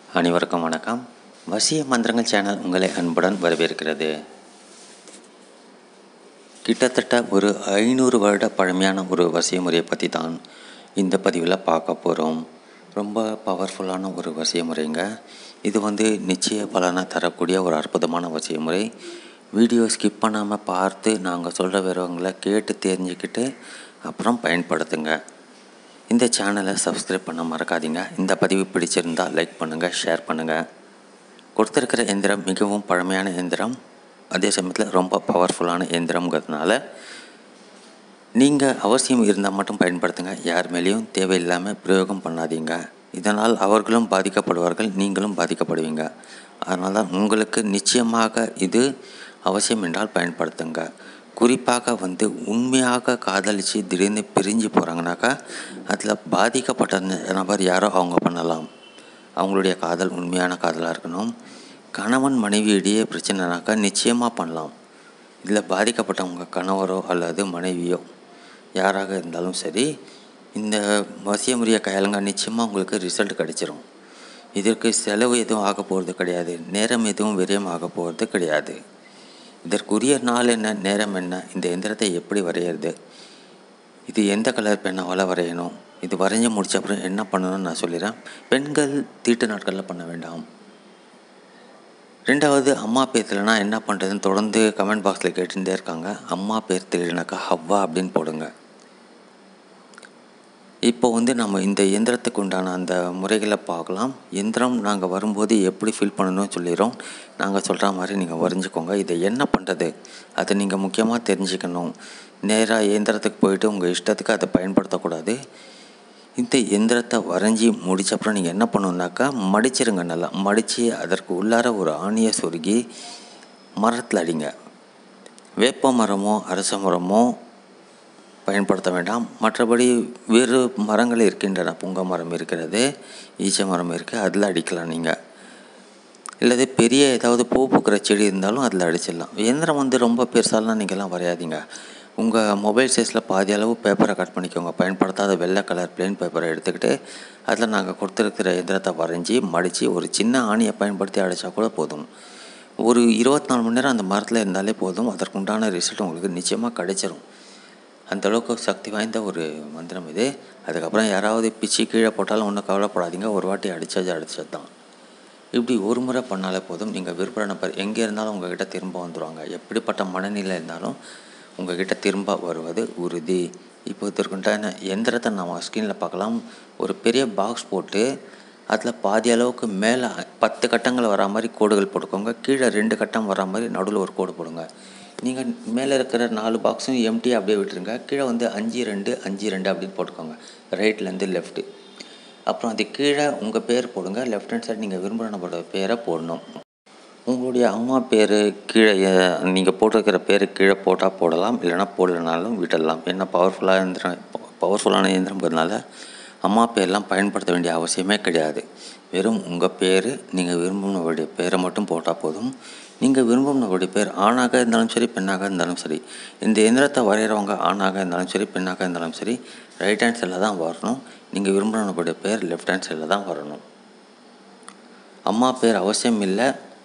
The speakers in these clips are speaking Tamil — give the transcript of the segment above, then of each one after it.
அனைவருக்கும் வணக்கம் வசிய மந்திரங்கள் சேனல் உங்களை அன்புடன் வரவேற்கிறது கிட்டத்தட்ட ஒரு ஐநூறு வருட பழமையான ஒரு வசிய முறையை பற்றி தான் இந்த பதிவில் பார்க்க போகிறோம் ரொம்ப பவர்ஃபுல்லான ஒரு வசிய முறைங்க இது வந்து நிச்சய பலனை தரக்கூடிய ஒரு அற்புதமான வசிய முறை வீடியோ ஸ்கிப் பண்ணாமல் பார்த்து நாங்கள் சொல்கிற விவரங்களை கேட்டு தெரிஞ்சுக்கிட்டு அப்புறம் பயன்படுத்துங்க இந்த சேனலை சப்ஸ்கிரைப் பண்ண மறக்காதீங்க இந்த பதிவு பிடிச்சிருந்தால் லைக் பண்ணுங்கள் ஷேர் பண்ணுங்கள் கொடுத்துருக்கிற எந்திரம் மிகவும் பழமையான எந்திரம் அதே சமயத்தில் ரொம்ப பவர்ஃபுல்லான எந்திரங்கிறதுனால நீங்கள் அவசியம் இருந்தால் மட்டும் பயன்படுத்துங்க யார் மேலேயும் தேவையில்லாமல் பிரயோகம் பண்ணாதீங்க இதனால் அவர்களும் பாதிக்கப்படுவார்கள் நீங்களும் பாதிக்கப்படுவீங்க அதனால் தான் உங்களுக்கு நிச்சயமாக இது அவசியம் என்றால் பயன்படுத்துங்க குறிப்பாக வந்து உண்மையாக காதலித்து திடீர்னு பிரிஞ்சு போகிறாங்கனாக்கா அதில் பாதிக்கப்பட்ட நபர் யாரோ அவங்க பண்ணலாம் அவங்களுடைய காதல் உண்மையான காதலாக இருக்கணும் கணவன் மனைவியிடையே பிரச்சனைனாக்கா நிச்சயமாக பண்ணலாம் இதில் பாதிக்கப்பட்டவங்க கணவரோ அல்லது மனைவியோ யாராக இருந்தாலும் சரி இந்த வசிய முறையை கையாளுங்க நிச்சயமாக உங்களுக்கு ரிசல்ட் கிடைச்சிரும் இதற்கு செலவு எதுவும் ஆக போகிறது கிடையாது நேரம் எதுவும் விரயம் ஆக போகிறது கிடையாது இதற்குரிய நாள் என்ன நேரம் என்ன இந்த எந்திரத்தை எப்படி வரைகிறது இது எந்த கலர் பெண்ணால் வரையணும் இது வரைஞ்சி முடிச்ச அப்புறம் என்ன பண்ணணும்னு நான் சொல்லிடுறேன் பெண்கள் தீட்டு நாட்களில் பண்ண வேண்டாம் ரெண்டாவது அம்மா பேர் தெரியலனா என்ன பண்ணுறதுன்னு தொடர்ந்து கமெண்ட் பாக்ஸில் கேட்டுகிட்டே இருக்காங்க அம்மா பேர் தெரியலனாக்கா ஹவ்வா அப்படின்னு போடுங்க இப்போ வந்து நம்ம இந்த இயந்திரத்துக்கு உண்டான அந்த முறைகளை பார்க்கலாம் எந்திரம் நாங்கள் வரும்போது எப்படி ஃபில் பண்ணணும்னு சொல்லிடுறோம் நாங்கள் சொல்கிற மாதிரி நீங்கள் வரைஞ்சிக்கோங்க இதை என்ன பண்ணுறது அதை நீங்கள் முக்கியமாக தெரிஞ்சுக்கணும் நேராக இயந்திரத்துக்கு போயிட்டு உங்கள் இஷ்டத்துக்கு அதை பயன்படுத்தக்கூடாது இந்த எந்திரத்தை வரைஞ்சி முடிச்ச அப்புறம் நீங்கள் என்ன பண்ணணுன்னாக்கா மடிச்சிருங்க நல்லா மடித்து அதற்கு உள்ளார ஒரு ஆணியை சொருகி மரத்தில் அடிங்க வேப்ப மரமோ அரச மரமோ பயன்படுத்த வேண்டாம் மற்றபடி வேறு மரங்கள் இருக்கின்றன புங்க மரம் இருக்கிறது ஈச்ச மரம் இருக்குது அதில் அடிக்கலாம் நீங்கள் இல்லது பெரிய ஏதாவது பூ பூக்கிற செடி இருந்தாலும் அதில் அடிச்சிடலாம் இயந்திரம் வந்து ரொம்ப பெருசாலாம் நீங்கள்லாம் வரையாதீங்க உங்கள் மொபைல் சைஸில் பாதி அளவு பேப்பரை கட் பண்ணிக்கோங்க பயன்படுத்தாத வெள்ளை கலர் பிளெயின் பேப்பரை எடுத்துக்கிட்டு அதில் நாங்கள் கொடுத்துருக்கிற எந்திரத்தை வரைஞ்சி மடித்து ஒரு சின்ன ஆணியை பயன்படுத்தி அடித்தா கூட போதும் ஒரு இருபத்தி நாலு மணி நேரம் அந்த மரத்தில் இருந்தாலே போதும் அதற்குண்டான ரிசல்ட் உங்களுக்கு நிச்சயமாக கிடைச்சிரும் அந்தளவுக்கு சக்தி வாய்ந்த ஒரு மந்திரம் இது அதுக்கப்புறம் யாராவது பிச்சு கீழே போட்டாலும் ஒன்றும் கவலைப்படாதீங்க ஒரு வாட்டி அடித்தது அடித்தது தான் இப்படி ஒரு முறை பண்ணாலே போதும் நீங்கள் விருப்ப நபர் எங்கே இருந்தாலும் உங்கள்கிட்ட திரும்ப வந்துடுவாங்க எப்படிப்பட்ட மனநிலை இருந்தாலும் உங்கள்கிட்ட திரும்ப வருவது உறுதி இப்போ இதற்குண்டான எந்திரத்தை நம்ம ஸ்க்ரீனில் பார்க்கலாம் ஒரு பெரிய பாக்ஸ் போட்டு அதில் பாதி அளவுக்கு மேலே பத்து கட்டங்கள் வரா மாதிரி கோடுகள் போட்டுக்கோங்க கீழே ரெண்டு கட்டம் வரா மாதிரி நடுவில் ஒரு கோடு போடுங்க நீங்கள் மேலே இருக்கிற நாலு பாக்ஸும் எம்டி அப்படியே விட்டுருங்க கீழே வந்து அஞ்சு ரெண்டு அஞ்சு ரெண்டு அப்படின்னு போட்டுக்கோங்க ரைட்லேருந்து லெஃப்ட்டு அப்புறம் அது கீழே உங்கள் பேர் போடுங்க லெஃப்ட் ஹேண்ட் சைடு நீங்கள் விரும்புகிற நபரோட பேரை போடணும் உங்களுடைய அம்மா பேர் கீழே நீங்கள் போட்டிருக்கிற பேர் கீழே போட்டால் போடலாம் இல்லைனா போடலைனாலும் விடலாம் ஏன்னா பவர்ஃபுல்லாக இயந்திரம் பவர்ஃபுல்லான இயந்திரங்கிறதுனால அம்மா பேர்லாம் பயன்படுத்த வேண்டிய அவசியமே கிடையாது வெறும் உங்கள் பேர் நீங்கள் விரும்பினவருடைய பேரை மட்டும் போட்டால் போதும் நீங்கள் விரும்பினவருடைய பேர் ஆணாக இருந்தாலும் சரி பெண்ணாக இருந்தாலும் சரி இந்த எந்திரத்தை வரைகிறவங்க ஆணாக இருந்தாலும் சரி பெண்ணாக இருந்தாலும் சரி ரைட் ஹேண்ட் சைடில் தான் வரணும் நீங்கள் விரும்பினவருடைய பேர் லெஃப்ட் ஹேண்ட் சைடில் தான் வரணும் அம்மா பேர் அவசியம் இல்லை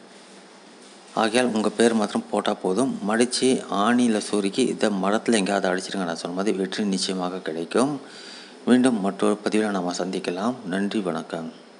ஆகையால் உங்கள் பேர் மாத்திரம் போட்டால் போதும் மடித்து ஆணியில் சுருக்கி இதை மரத்தில் எங்கேயாவது அடிச்சிருங்க நான் சொன்ன மாதிரி வெற்றி நிச்சயமாக கிடைக்கும் மீண்டும் மற்றொரு பதிவில் நாம் சந்திக்கலாம் நன்றி வணக்கம்